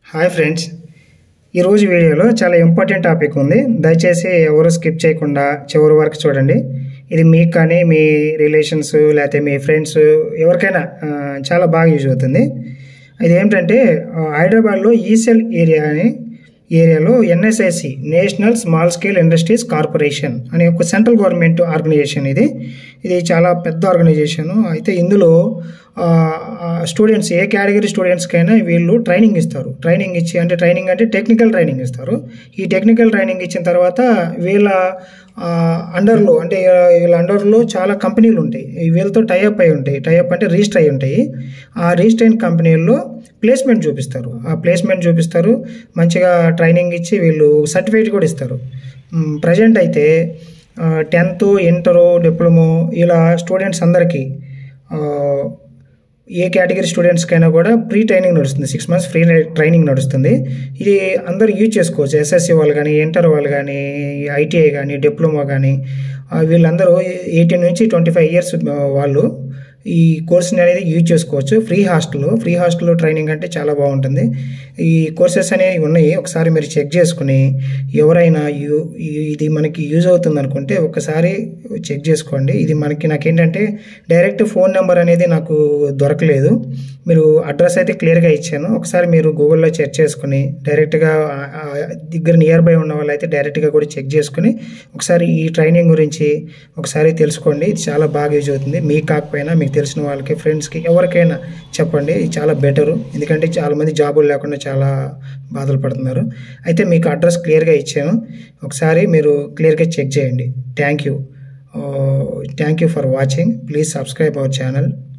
hi friends ఈరోజు వీడియోలో చాలా ఇంపార్టెంట్ టాపిక్ ఉంది దయచేసి ఎవరు స్కిప్ చేయకుండా చివరి వరకు చూడండి ఇది మీకు కానీ మీ రిలేషన్స్ లేకపోతే మీ ఫ్రెండ్స్ ఎవరికైనా ఆ, చాలా బాగా యూజ్ అవుతుంది ఇది ఏమిటంటే ఆ, హైదరాబాద్లో ఈసెల్ ఏరియా అని ఏరియాలో NSIC national small scale industries corporation అనే ఒక సెంట్రల్ గవర్నమెంట్ ఆర్గనైజేషన్ ఇది ఇది చాలా పెద్ద ఆర్గనైజేషన్ అయితే ఇందులో స్టూడెంట్స్ ఏ కేటగిరీ స్టూడెంట్స్కైనా వీళ్ళు ట్రైనింగ్ ఇస్తారు ట్రైనింగ్ ఇచ్చి అంటే ట్రైనింగ్ అంటే టెక్నికల్ ట్రైనింగ్ ఇస్తారు ఈ టెక్నికల్ ట్రైనింగ్ ఇచ్చిన తర్వాత వీళ్ళ అండర్లో అంటే వీళ్ళ అండర్లో చాలా కంపెనీలు ఉంటాయి ఈ వీళ్ళతో టైఅప్ అయి ఉంటాయి టైఅప్ అంటే రిజిస్టర్ అయి ఉంటాయి ఆ రిజిస్టర్ అయిన కంపెనీల్లో ప్లేస్మెంట్ చూపిస్తారు ఆ ప్లేస్మెంట్ చూపిస్తారు మంచిగా ట్రైనింగ్ ఇచ్చి వీళ్ళు సర్టిఫికేట్ కూడా ఇస్తారు ప్రజెంట్ అయితే టెన్త్ ఇంటరు డిప్లొమో ఇలా స్టూడెంట్స్ అందరికీ ఆ, ఏ కేటగిరీ స్టూడెంట్స్కైనా కూడా ప్రీ ట్రైనింగ్ నడుస్తుంది సిక్స్ మంత్స్ ఫ్రీ ట్రైనింగ్ నడుస్తుంది ఇది అందరూ యూజ్ చేసుకోవచ్చు ఎస్ఎస్సి వాళ్ళు కానీ ఇంటర్ వాళ్ళు కానీ ఐటీఐ కానీ డిప్లొమా కానీ ఆ, వీళ్ళందరూ ఎయిటీన్ నుంచి ట్వంటీ ఫైవ్ ఇయర్స్ వాళ్ళు ఈ కోర్స్ని అనేది యూజ్ చేసుకోవచ్చు ఫ్రీ హాస్టల్ ఫ్రీ హాస్టల్లో ట్రైనింగ్ అంటే చాలా బాగుంటుంది ఈ కోర్సెస్ అనేవి ఉన్నాయి ఒకసారి మీరు చెక్ చేసుకుని ఎవరైనా యూ ఈ- ఇది మనకి యూజ్ అవుతుంది అనుకుంటే ఒకసారి చెక్ చేసుకోండి ఇది మనకి నాకేంటంటే డైరెక్ట్ ఫోన్ నెంబర్ అనేది నాకు దొరకలేదు మీరు అడ్రస్ అయితే క్లియర్గా ఇచ్చాను ఒకసారి మీరు గూగుల్లో చెక్ చేసుకుని డైరెక్ట్గా ఆ- ఆ దగ్గర నియర్ బై ఉన్న వాళ్ళు అయితే డైరెక్ట్గా కూడా చెక్ చేసుకుని ఒకసారి ఈ ట్రైనింగ్ గురించి ఒకసారి తెలుసుకోండి ఇది చాలా బాగా యూజ్ అవుతుంది మీకు కాకపోయినా మీకు తెలిసిన వాళ్ళకి ఫ్రెండ్స్కి ఎవరికైనా చెప్పండి ఇది చాలా బెటరు ఎందుకంటే చాలామంది జాబులు లేకుండా చాలా బాధలు పడుతున్నారు అయితే మీకు అడ్రస్ క్లియర్గా ఇచ్చాను ఒకసారి మీరు క్లియర్గా చెక్ చేయండి thank you thank you for watching please subscribe our channel